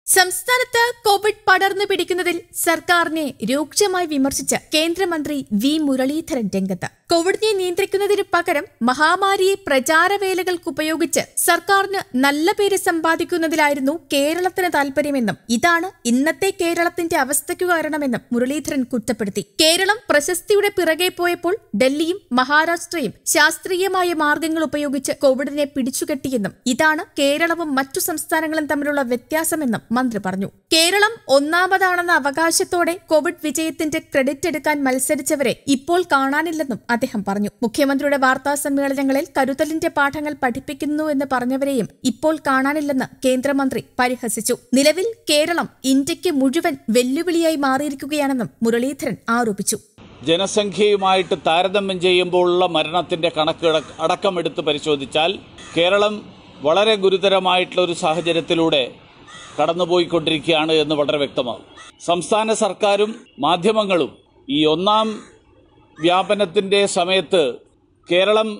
സംസ്ഥാനത്ത് കോവിഡ് പടർന്നു പിടിക്കുന്നതിൽ സർക്കാരിനെ രൂക്ഷമായി വിമർശിച്ച് കേന്ദ്രമന്ത്രി വി മുരളീധരൻ രംഗത്ത് കോവിഡിനെ നിയന്ത്രിക്കുന്നതിന് പകരം മഹാമാരിയെ പ്രചാരവേലകൾക്ക് ഉപയോഗിച്ച് സർക്കാരിന് നല്ല പേര് സമ്പാദിക്കുന്നതിലായിരുന്നു കേരളത്തിന് താൽപര്യമെന്നും ഇതാണ് ഇന്നത്തെ കേരളത്തിന്റെ അവസ്ഥയ്ക്കു കാരണമെന്നും മുരളീധരൻ കുറ്റപ്പെടുത്തി കേരളം പ്രശസ്തിയുടെ പിറകെ പോയപ്പോൾ ഡൽഹിയും മഹാരാഷ്ട്രയും ശാസ്ത്രീയമായ മാർഗങ്ങൾ ഉപയോഗിച്ച് കോവിഡിനെ പിടിച്ചുകെട്ടിയെന്നും ഇതാണ് കേരളവും മറ്റു സംസ്ഥാനങ്ങളും തമ്മിലുള്ള വ്യത്യാസമെന്നും മന്ത്രി പറഞ്ഞു കേരളം ഒന്നാമതാണെന്ന അവകാശത്തോടെ കോവിഡ് വിജയത്തിന്റെ ക്രെഡിറ്റ് എടുക്കാൻ മത്സരിച്ചവരെ ഇപ്പോൾ കാണാനില്ലെന്നും അദ്ദേഹം പറഞ്ഞു മുഖ്യമന്ത്രിയുടെ വാർത്താ സമ്മേളനങ്ങളിൽ കരുതലിന്റെ പാഠങ്ങൾ പഠിപ്പിക്കുന്നു എന്ന് പറഞ്ഞവരെയും ഇപ്പോൾ കാണാനില്ലെന്ന് കേന്ദ്രമന്ത്രി പരിഹസിച്ചു നിലവിൽ കേരളം ഇന്ത്യക്ക് മുഴുവൻ വെല്ലുവിളിയായി മാറിയിരിക്കുകയാണെന്നും മുരളീധരൻ ആരോപിച്ചു ജനസംഖ്യയുമായിട്ട് താരതമ്യം ചെയ്യുമ്പോഴുള്ള മരണത്തിന്റെ കണക്ക് അടക്കമെടുത്ത് പരിശോധിച്ചാൽ കേരളം വളരെ ഗുരുതരമായിട്ടുള്ള ഒരു സാഹചര്യത്തിലൂടെ കടന്നുപോയിക്കൊണ്ടിരിക്കുകയാണ് എന്ന് വളരെ വ്യക്തമാകും സംസ്ഥാന സർക്കാരും മാധ്യമങ്ങളും ഈ ഒന്നാം വ്യാപനത്തിന്റെ സമയത്ത് കേരളം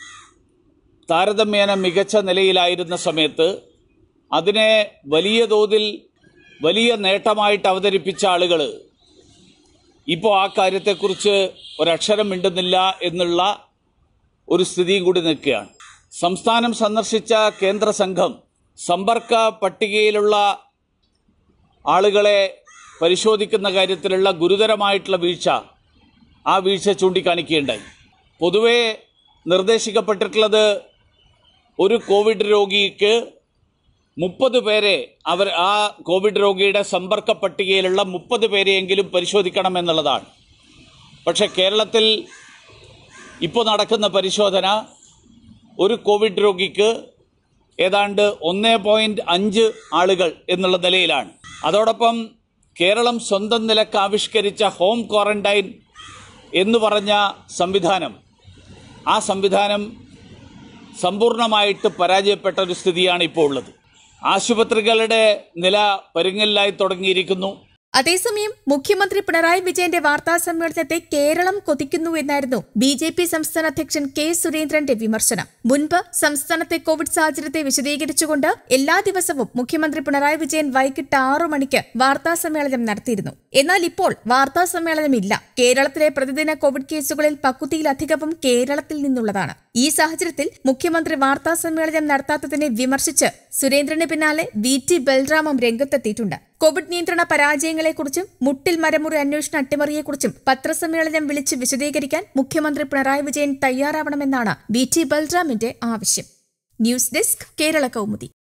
താരതമ്യേന മികച്ച നിലയിലായിരുന്ന സമയത്ത് അതിനെ വലിയ തോതിൽ വലിയ നേട്ടമായിട്ട് അവതരിപ്പിച്ച ആളുകൾ ഇപ്പോൾ ആ കാര്യത്തെക്കുറിച്ച് ഒരക്ഷരം മിണ്ടുന്നില്ല എന്നുള്ള ഒരു സ്ഥിതിയും കൂടി നിൽക്കുകയാണ് സംസ്ഥാനം സന്ദർശിച്ച കേന്ദ്ര സംഘം സമ്പർക്ക പട്ടികയിലുള്ള ആളുകളെ പരിശോധിക്കുന്ന കാര്യത്തിലുള്ള ഗുരുതരമായിട്ടുള്ള വീഴ്ച ആ വീഴ്ച ചൂണ്ടിക്കാണിക്കുകയുണ്ടായി പൊതുവെ നിർദ്ദേശിക്കപ്പെട്ടിട്ടുള്ളത് ഒരു കോവിഡ് രോഗിക്ക് മുപ്പത് പേരെ അവർ ആ കോവിഡ് രോഗിയുടെ സമ്പർക്ക പട്ടികയിലുള്ള മുപ്പത് പേരെയെങ്കിലും പരിശോധിക്കണം എന്നുള്ളതാണ് പക്ഷെ കേരളത്തിൽ ഇപ്പോൾ നടക്കുന്ന പരിശോധന ഒരു കോവിഡ് രോഗിക്ക് ഏതാണ്ട് ഒന്നേ പോയിന്റ് അഞ്ച് ആളുകൾ എന്നുള്ള നിലയിലാണ് അതോടൊപ്പം കേരളം സ്വന്തം നിലക്ക് ആവിഷ്കരിച്ച ഹോം ക്വാറന്റൈൻ എന്ന് പറഞ്ഞ സംവിധാനം ആ സംവിധാനം സമ്പൂർണ്ണമായിട്ട് പരാജയപ്പെട്ട ഒരു സ്ഥിതിയാണ് ഇപ്പോൾ ഉള്ളത് ആശുപത്രികളുടെ നില പരുങ്ങലിലായി തുടങ്ങിയിരിക്കുന്നു അതേസമയം മുഖ്യമന്ത്രി പിണറായി വിജയന്റെ വാർത്താ സമ്മേളനത്തെ കേരളം കൊതിക്കുന്നു എന്നായിരുന്നു ബി ജെ പി സംസ്ഥാന അധ്യക്ഷൻ കെ സുരേന്ദ്രന്റെ വിമർശനം മുൻപ് സംസ്ഥാനത്തെ കോവിഡ് സാഹചര്യത്തെ വിശദീകരിച്ചുകൊണ്ട് എല്ലാ ദിവസവും മുഖ്യമന്ത്രി പിണറായി വിജയൻ വൈകിട്ട് ആറു മണിക്ക് വാർത്താ സമ്മേളനം നടത്തിയിരുന്നു എന്നാൽ ഇപ്പോൾ വാർത്താ സമ്മേളനമില്ല കേരളത്തിലെ പ്രതിദിന കോവിഡ് കേസുകളിൽ പകുതിയിലധികവും കേരളത്തിൽ നിന്നുള്ളതാണ് ഈ സാഹചര്യത്തിൽ മുഖ്യമന്ത്രി വാർത്താ സമ്മേളനം നടത്താത്തതിനെ വിമർശിച്ച് സുരേന്ദ്രന് പിന്നാലെ വി ടി ബൽറാമും രംഗത്തെത്തിയിട്ടുണ്ട് കോവിഡ് നിയന്ത്രണ പരാജയങ്ങളെക്കുറിച്ചും മുട്ടിൽ മരമുറി അന്വേഷണ അട്ടിമറിയെക്കുറിച്ചും പത്രസമ്മേളനം വിളിച്ച് വിശദീകരിക്കാൻ മുഖ്യമന്ത്രി പിണറായി വിജയൻ തയ്യാറാവണമെന്നാണ് വി ടി ബൽറാമിന്റെ ആവശ്യം ന്യൂസ് ഡെസ്ക് കേരള കൗമുദി